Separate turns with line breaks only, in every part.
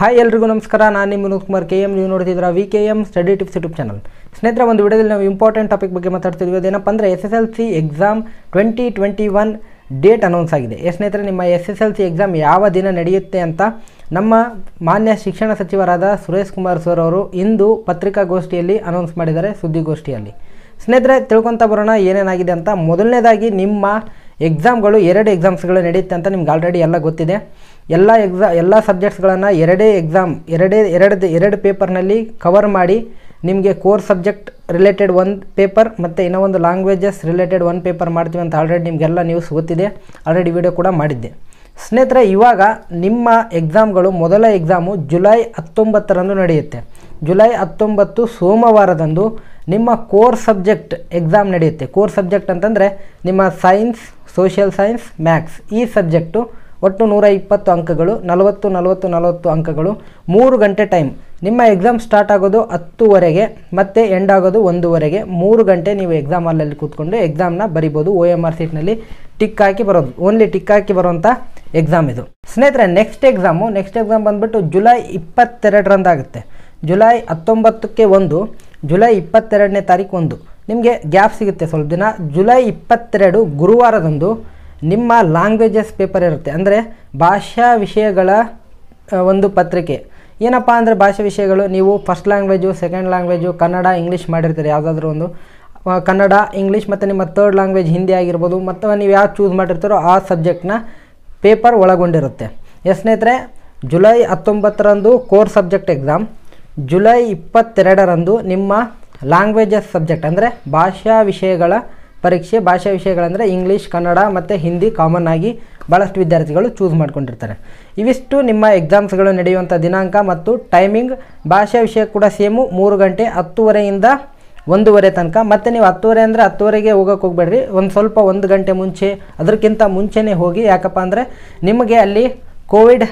hi ಎಲ್ರಿಗೂ ನಮಸ್ಕಾರ ನಾನು ನಿಮ್ಮ ವಿನೋದ್ ಕುಮಾರ್ ಕೆ ಎಮ್ ನೀವು ನೋಡ್ತಿದ್ದೀರಾ V K M study tips YouTube channel ಸ್ನೇಹಿತರೆ ಒಂದು ವಿಡಿಯೋದಲ್ಲಿ ನಾವು ಇಂಪಾರ್ಟೆಂಟ್ ಟಾಪಿಕ್ ಬಗ್ಗೆ ಮಾತಾಡ್ತಿದ್ವಿ ಅದೇನಪ್ಪ ಅಂದರೆ S S L C exam twenty twenty one date announce ಆಗಿದೆ ಎಸ್ ಸ್ನೇಹಿತರೆ ನಿಮ್ಮ S S L C exam ಯಾವ ದಿನ ನಡೆಯುತ್ತೆ ಅಂತ ನಮ್ಮ ಮಾನ್ಯ ಶಿಕ್ಷಣ ಸಚಿವರಾದ ಸುರೇಶ್ ಕುಮಾರ್ ಸರ್ ಅವರು ಇಂದು ಪತ್ರಿಕಾಗೋಷ್ಠಿಯಲ್ಲಿ ಅನೌನ್ಸ್ ಮಾಡಿದ್ದಾರೆ ಸುದ್ದಿಗೋಷ್ಠಿಯಲ್ಲಿ ಸ್ನೇಹಿತರೆ ತಿಳ್ಕೊತಾ ಬರೋಣ ಏನೇನಾಗಿದೆ ಅಂತ ಮೊದಲನೇದಾಗಿ ನಿಮ್ಮ ಎಕ್ಸಾಮ್ಗಳು ಎರಡು ಎಕ್ಸಾಮ್ಸ್ಗಳು ನಡೆಯುತ್ತೆ ಅಂತ ನಿಮ್ಗೆ ಆಲ್ರೆಡಿ ಎಲ್ಲ ಗೊತ್ತಿದೆ ಎಲ್ಲ ಎಕ್ಸಾ ಎಲ್ಲ ಸಬ್ಜೆಕ್ಟ್ಸ್ಗಳನ್ನು ಎರಡೇ ಎಕ್ಸಾಮ್ ಎರಡೇ ಎರಡು ಎರಡು ಪೇಪರ್ನಲ್ಲಿ ಕವರ್ ಮಾಡಿ ನಿಮಗೆ ಕೋರ್ ಸಬ್ಜೆಕ್ಟ್ ರಿಲೇಟೆಡ್ ಒಂದು ಪೇಪರ್ ಮತ್ತು ಇನ್ನೂ ಒಂದು ಲ್ಯಾಂಗ್ವೇಜಸ್ ರಿಲೇಟೆಡ್ ಒಂದು ಪೇಪರ್ ಮಾಡ್ತೀವಿ ಅಂತ ಆಲ್ರೆಡಿ ನಿಮಗೆಲ್ಲ ನ್ಯೂಸ್ ಗೊತ್ತಿದೆ ಆಲ್ರೆಡಿ ವಿಡಿಯೋ ಕೂಡ ಮಾಡಿದ್ದೆ ಸ್ನೇಹಿತರೆ ಇವಾಗ ನಿಮ್ಮ ಎಕ್ಸಾಮ್ಗಳು ಮೊದಲ ಎಕ್ಸಾಮು ಜುಲೈ ಹತ್ತೊಂಬತ್ತರಂದು ನಡೆಯುತ್ತೆ ಜುಲೈ ಹತ್ತೊಂಬತ್ತು ಸೋಮವಾರದಂದು ನಿಮ್ಮ ಕೋರ್ ಸಬ್ಜೆಕ್ಟ್ ಎಕ್ಸಾಮ್ ನಡೆಯುತ್ತೆ ಕೋರ್ ಸಬ್ಜೆಕ್ಟ್ ಅಂತಂದರೆ ನಿಮ್ಮ ಸೈನ್ಸ್ ಸೋಷಿಯಲ್ ಸೈನ್ಸ್ ಮ್ಯಾಥ್ಸ್ ಈ ಸಬ್ಜೆಕ್ಟು ಒಟ್ಟು ನೂರ ಇಪ್ಪತ್ತು ಅಂಕಗಳು ನಲವತ್ತು ನಲವತ್ತು ನಲವತ್ತು ಅಂಕಗಳು ಮೂರು ಗಂಟೆ ಟೈಮ್ ನಿಮ್ಮ ಎಕ್ಸಾಮ್ ಸ್ಟಾರ್ಟ್ ಆಗೋದು ಹತ್ತುವರೆಗೆ ಮತ್ತು ಎಂಡ್ ಆಗೋದು ಒಂದೂವರೆಗೆ ಮೂರು ಗಂಟೆ ನೀವು ಎಕ್ಸಾಮ್ ಹಾಲಲ್ಲಿ ಕೂತ್ಕೊಂಡು ಎಕ್ಸಾಮ್ನ ಬರಿಬೋದು ಒ ಎಮ್ ಆರ್ ಸೀಟ್ನಲ್ಲಿ ಟಿಕ್ ಹಾಕಿ ಬರೋದು ಓನ್ಲಿ ಟಿಕ್ ಹಾಕಿ ಬರೋಂಥ ಎಕ್ಸಾಮ್ ಇದು ಸ್ನೇಹಿತರೆ ನೆಕ್ಸ್ಟ್ ಎಕ್ಸಾಮು ನೆಕ್ಸ್ಟ್ ಎಕ್ಸಾಮ್ ಬಂದುಬಿಟ್ಟು ಜುಲೈ ಇಪ್ಪತ್ತೆರಡರಂದಾಗುತ್ತೆ ಜುಲೈ ಹತ್ತೊಂಬತ್ತಕ್ಕೆ ಒಂದು ಜುಲೈ ಇಪ್ಪತ್ತೆರಡನೇ ತಾರೀಕು ಒಂದು ನಿಮಗೆ ಗ್ಯಾಪ್ ಸಿಗುತ್ತೆ ಸ್ವಲ್ಪ ದಿನ ಜುಲೈ ಇಪ್ಪತ್ತೆರಡು ಗುರುವಾರದಂದು ನಿಮ್ಮ ಲ್ಯಾಂಗ್ವೇಜಸ್ ಪೇಪರ್ ಇರುತ್ತೆ ಅಂದರೆ ಭಾಷಾ ವಿಷಯಗಳ ಆ, ಒಂದು ಪತ್ರಿಕೆ ಏನಪ್ಪ ಅಂದರೆ ಭಾಷಾ ವಿಷಯಗಳು ನೀವು first language second language Kannada English ಮಾಡಿರ್ತೀರಿ ಯಾವುದಾದ್ರೂ ಒಂದು ಆ, ಕನ್ನಡ ಇಂಗ್ಲೀಷ್ ಮತ್ತು ನಿಮ್ಮ ತರ್ಡ್ ಲ್ಯಾಂಗ್ವೇಜ್ ಹಿಂದಿ ಆಗಿರ್ಬೋದು ಮತ್ತು ನೀವು ಯಾವ್ದು ಚೂಸ್ ಮಾಡಿರ್ತೀರೋ ಆ ಸಬ್ಜೆಕ್ಟ್ನ ಪೇಪರ್ ಒಳಗೊಂಡಿರುತ್ತೆ ಎಸ್ ಸ್ನೇಹಿತರೆ ಜುಲೈ ಹತ್ತೊಂಬತ್ತರಂದು ಕೋರ್ ಸಬ್ಜೆಕ್ಟ್ ಎಕ್ಸಾಮ್ ಜುಲೈ ಇಪ್ಪತ್ತೆರಡರಂದು ನಿಮ್ಮ ಲ್ಯಾಂಗ್ವೇಜಸ್ ಸಬ್ಜೆಕ್ಟ್ ಅಂದರೆ ಭಾಷಾ ವಿಷಯಗಳ ಪರೀಕ್ಷೆ ಭಾಷಾ ವಿಷಯಗಳಂದರೆ ಇಂಗ್ಲೀಷ್ ಕನ್ನಡ ಮತ್ತು ಹಿಂದಿ ಕಾಮನ್ ಆಗಿ ಭಾಳಷ್ಟು ವಿದ್ಯಾರ್ಥಿಗಳು ಚೂಸ್ ಮಾಡ್ಕೊಂಡಿರ್ತಾರೆ ಇವಿಷ್ಟು ನಿಮ್ಮ ಎಕ್ಸಾಮ್ಸ್ಗಳು ನಡೆಯುವಂಥ ದಿನಾಂಕ ಮತ್ತು ಟೈಮಿಂಗ್ ಭಾಷಾ ವಿಷಯ ಕೂಡ ಸೇಮು ಮೂರು ಗಂಟೆ ಹತ್ತುವರೆಯಿಂದ ಒಂದೂವರೆ ತನಕ ಮತ್ತು ನೀವು ಹತ್ತುವರೆ ಅಂದರೆ ಹತ್ತುವರೆಗೆ ಹೋಗೋಕೆ ಹೋಗ್ಬೇಡ್ರಿ ಒಂದು ಸ್ವಲ್ಪ ಒಂದು ಗಂಟೆ ಮುಂಚೆ ಅದಕ್ಕಿಂತ ಮುಂಚೆನೇ ಹೋಗಿ ಯಾಕಪ್ಪ ಅಂದರೆ ನಿಮಗೆ ಅಲ್ಲಿ ಕೋವಿಡ್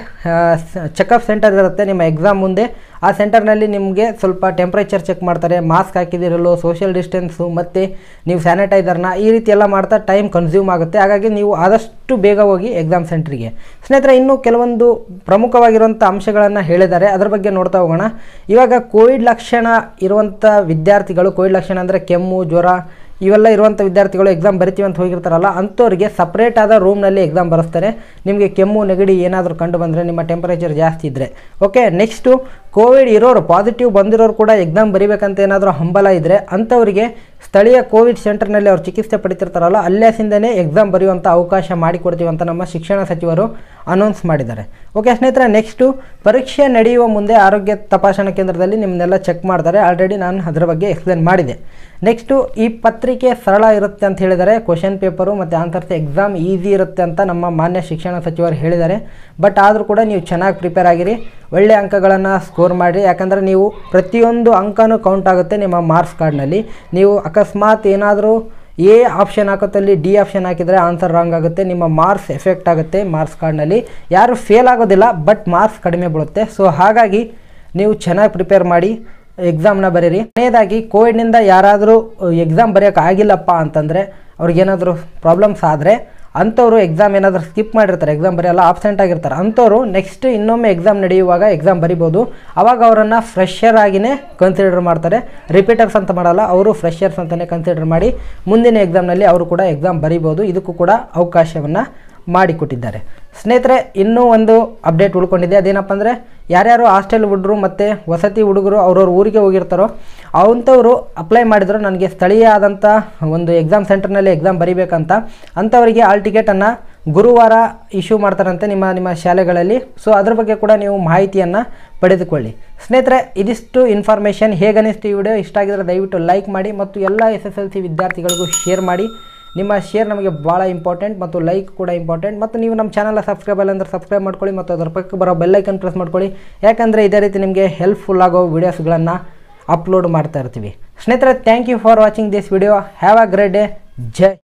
ಚೆಕಪ್ ಸೆಂಟರ್ ಇರುತ್ತೆ ನಿಮ್ಮ ಎಕ್ಸಾಮ್ ಮುಂದೆ ಆ ಸೆಂಟರ್ನಲ್ಲಿ ನಿಮಗೆ ಸ್ವಲ್ಪ ಟೆಂಪ್ರೇಚರ್ ಚೆಕ್ ಮಾಡ್ತಾರೆ ಮಾಸ್ಕ್ ಹಾಕಿದಿರಲು ಸೋಷಿಯಲ್ ಡಿಸ್ಟೆನ್ಸು ಮತ್ತು ನೀವು ಸ್ಯಾನಿಟೈಸರ್ನ ಈ ರೀತಿ ಎಲ್ಲ ಮಾಡ್ತಾ ಟೈಮ್ ಕನ್ಸ್ಯೂಮ್ ಆಗುತ್ತೆ ಹಾಗಾಗಿ ನೀವು ಆದಷ್ಟು ಬೇಗ ಹೋಗಿ ಎಕ್ಸಾಮ್ ಸೆಂಟ್ರಿಗೆ ಸ್ನೇಹಿತರೆ ಇನ್ನೂ ಕೆಲವೊಂದು ಪ್ರಮುಖವಾಗಿರುವಂಥ ಅಂಶಗಳನ್ನು ಹೇಳಿದ್ದಾರೆ ಅದರ ಬಗ್ಗೆ ನೋಡ್ತಾ ಹೋಗೋಣ ಇವಾಗ ಕೋವಿಡ್ ಲಕ್ಷಣ ಇರುವಂಥ ವಿದ್ಯಾರ್ಥಿಗಳು ಕೋವಿಡ್ ಲಕ್ಷಣ ಅಂದರೆ ಕೆಮ್ಮು ಜ್ವರ ಇವೆಲ್ಲ ಇರುವಂಥ ವಿದ್ಯಾರ್ಥಿಗಳು ಎಕ್ಸಾಮ್ ಬರಿತೀವಿ ಅಂತ ಹೋಗಿರ್ತಾರಲ್ಲ ಅಂಥವ್ರಿಗೆ ಸಪ್ರೇಟ್ ಆದ ರೂಮ್ನಲ್ಲಿ ಎಕ್ಸಾಮ್ ಬರೆಸ್ತಾರೆ ನಿಮಗೆ ಕೆಮ್ಮು ನೆಗಡಿ ಏನಾದರೂ ಕಂಡು ಬಂದರೆ ನಿಮ್ಮ ಟೆಂಪರೇಚರ್ ಜಾಸ್ತಿ ಇದ್ದರೆ ಓಕೆ ನೆಕ್ಸ್ಟು ಕೋವಿಡ್ ಇರೋರು ಪಾಸಿಟಿವ್ ಬಂದಿರೋರು ಕೂಡ ಎಕ್ಸಾಮ್ ಬರಿಬೇಕಂತ ಏನಾದರೂ ಹಂಬಲ ಇದ್ದರೆ ಅಂಥವರಿಗೆ ಸ್ಥಳೀಯ ಕೋವಿಡ್ ಸೆಂಟರ್ನಲ್ಲಿ ಅವ್ರು ಚಿಕಿತ್ಸೆ ಪಡಿತಿರ್ತಾರಲ್ಲ ಅಲ್ಲೇಸಿಂದನೇ ಎಕ್ಸಾಮ್ ಬರೆಯುವಂಥ ಅವಕಾಶ ಮಾಡಿಕೊಡ್ತೀವಿ ಅಂತ ನಮ್ಮ ಶಿಕ್ಷಣ ಸಚಿವರು ಅನೌನ್ಸ್ ಮಾಡಿದ್ದಾರೆ ಓಕೆ ಸ್ನೇಹಿತರೆ ನೆಕ್ಸ್ಟು ಪರೀಕ್ಷೆ ನಡೆಯುವ ಮುಂದೆ ಆರೋಗ್ಯ ತಪಾಸಣಾ ಕೇಂದ್ರದಲ್ಲಿ ನಿಮ್ಮನ್ನೆಲ್ಲ ಚೆಕ್ ಮಾಡ್ತಾರೆ ಆಲ್ರೆಡಿ ನಾನು ಅದರ ಬಗ್ಗೆ ಎಕ್ಸ್ಪ್ಲೇನ್ ಮಾಡಿದೆ ನೆಕ್ಸ್ಟು ಈ ಪತ್ರಿಕೆ ಸರಳ ಇರುತ್ತೆ ಅಂತ ಹೇಳಿದ್ದಾರೆ ಕ್ವಶನ್ ಪೇಪರು ಮತ್ತು ಆನ್ಸರ್ಸ್ ಎಕ್ಸಾಮ್ ಈಸಿ ಇರುತ್ತೆ ಅಂತ ನಮ್ಮ ಮಾನ್ಯ ಶಿಕ್ಷಣ ಸಚಿವರು ಹೇಳಿದ್ದಾರೆ ಬಟ್ ಆದರೂ ಕೂಡ ನೀವು ಚೆನ್ನಾಗಿ ಪ್ರಿಪೇರ್ ಆಗಿರಿ ಒಳ್ಳೆಯ ಅಂಕಗಳನ್ನು ಸ್ಕೋರ್ ಮಾಡಿರಿ ಯಾಕಂದರೆ ನೀವು ಪ್ರತಿಯೊಂದು ಅಂಕನೂ ಕೌಂಟ್ ಆಗುತ್ತೆ ನಿಮ್ಮ ಮಾರ್ಕ್ಸ್ ಕಾರ್ಡ್ನಲ್ಲಿ ನೀವು ಅಕಸ್ಮಾತ್ ಏನಾದರೂ ಎ ಆಪ್ಷನ್ ಹಾಕೋತಲ್ಲಿ ಡಿ ಆಪ್ಷನ್ ಹಾಕಿದರೆ ಆನ್ಸರ್ ರಾಂಗ್ ಆಗುತ್ತೆ ನಿಮ್ಮ ಮಾರ್ಕ್ಸ್ ಎಫೆಕ್ಟ್ ಆಗುತ್ತೆ ಮಾರ್ಕ್ಸ್ ಕಾರ್ಡ್ನಲ್ಲಿ ಯಾರು ಫೇಲ್ ಆಗೋದಿಲ್ಲ ಬಟ್ ಮಾರ್ಕ್ಸ್ ಕಡಿಮೆ ಬೀಳುತ್ತೆ ಸೊ ಹಾಗಾಗಿ ನೀವು ಚೆನ್ನಾಗಿ ಪ್ರಿಪೇರ್ ಮಾಡಿ ಎಕ್ಸಾಮ್ನ ಬರೀರಿ ಕೊನೆಯದಾಗಿ ಕೋವಿಡ್ನಿಂದ ಯಾರಾದರೂ ಎಕ್ಸಾಮ್ ಬರೆಯೋಕೆ ಆಗಿಲ್ಲಪ್ಪ ಅಂತಂದರೆ ಅವ್ರಿಗೇನಾದರೂ ಪ್ರಾಬ್ಲಮ್ಸ್ ಆದರೆ ಅಂಥವ್ರು ಎಕ್ಸಾಮ್ ಏನಾದರೂ ಸ್ಕಿಪ್ ಮಾಡಿರ್ತಾರೆ ಎಕ್ಸಾಮ್ ಬರೆಯಲ್ಲ ಆಬ್ಸೆಂಟ್ ಆಗಿರ್ತಾರೆ ಅಂಥವ್ರು ನೆಕ್ಸ್ಟ್ ಇನ್ನೊಮ್ಮೆ ಎಕ್ಸಾಮ್ ನಡೆಯುವಾಗ ಎಕ್ಸಾಮ್ ಬರಿಬೋದು ಅವಾಗ ಅವರನ್ನು ಫ್ರೆಷರ್ ಆಗಿನೇ ಕನ್ಸಿಡರ್ ಮಾಡ್ತಾರೆ ರಿಪೀಟರ್ಸ್ ಅಂತ ಮಾಡಲ್ಲ ಅವರು ಫ್ರೆಷರ್ಸ್ ಅಂತಲೇ ಕನ್ಸಿಡರ್ ಮಾಡಿ ಮುಂದಿನ ಎಕ್ಸಾಮ್ನಲ್ಲಿ ಅವರು ಕೂಡ ಎಕ್ಸಾಮ್ ಬರಿಬೋದು ಇದಕ್ಕೂ ಕೂಡ ಅವಕಾಶವನ್ನು ಮಾಡಿಕೊಟ್ಟಿದ್ದಾರೆ ಸ್ನೇಹಿತರೆ ಇನ್ನೂ ಒಂದು ಅಪ್ಡೇಟ್ ಉಳ್ಕೊಂಡಿದೆ ಅದೇನಪ್ಪ ಅಂದರೆ ಯಾರ್ಯಾರು ಹಾಸ್ಟೆಲ್ ಹುಡುಗರು ಮತ್ತು ವಸತಿ ಹುಡುಗರು ಅವ್ರವ್ರ ಊರಿಗೆ ಹೋಗಿರ್ತಾರೋ ಅಂಥವರು ಅಪ್ಲೈ ಮಾಡಿದ್ರು ನನಗೆ ಸ್ಥಳೀಯ ಆದಂಥ ಒಂದು ಎಕ್ಸಾಮ್ ಸೆಂಟರ್ನಲ್ಲಿ ಎಕ್ಸಾಮ್ ಬರಿಬೇಕಂತ ಅಂಥವರಿಗೆ ಆಲ್ ಟಿಕೆಟನ್ನು ಗುರುವಾರ ಇಶ್ಯೂ ಮಾಡ್ತಾರಂತೆ ನಿಮ್ಮ ನಿಮ್ಮ ಶಾಲೆಗಳಲ್ಲಿ ಸೊ ಅದ್ರ ಬಗ್ಗೆ ಕೂಡ ನೀವು ಮಾಹಿತಿಯನ್ನು ಪಡೆದುಕೊಳ್ಳಿ ಸ್ನೇಹಿತರೆ ಇದಿಷ್ಟು ಇನ್ಫಾರ್ಮೇಷನ್ ಹೇಗನಿಸ್ತು ಈ ವಿಡಿಯೋ ಇಷ್ಟ ಆಗಿದ್ರೆ ದಯವಿಟ್ಟು ಲೈಕ್ ಮಾಡಿ ಮತ್ತು ಎಲ್ಲ ಎಸ್ ಎಸ್ ಎಲ್ ಸಿ ವಿದ್ಯಾರ್ಥಿಗಳಿಗೂ ಶೇರ್ ಮಾಡಿ ನಿಮ್ಮ ಶೇರ್ ನಮಗೆ ಭಾಳ ಇಂಪಾರ್ಟೆಂಟ್ ಮತ್ತು ಲೈಕ್ ಕೂಡ ಇಂಪಾರ್ಟೆಂಟ್ ಮತ್ತು ನೀವು ನಮ್ಮ ಚಾನಲ್ ಸಬ್ಸ್ಕ್ರೈಬ್ ಅಲ್ಲ ಅಂದರೆ ಸಬ್ಸ್ಕ್ರೈಬ್ ಮಾಡ್ಕೊಳ್ಳಿ ಮತ್ತು ಅದರ ಪಕ್ಕ ಬರೋ ಬೆಲ್ಲೈಕನ್ ಪ್ರೆಸ್ ಮಾಡ್ಕೊಳ್ಳಿ ಯಾಕಂದರೆ ಇದೇ ರೀತಿ ನಿಮಗೆ ಹೆಲ್ಪ್ಫುಲ್ ಆಗೋ ವೀಡಿಯೋಸ್ಗಳನ್ನು ಅಪ್ಲೋಡ್ ಮಾಡ್ತಾ ಇರ್ತೀವಿ ಸ್ನೇಹಿತರೆ thank you for watching this video have a great day Jai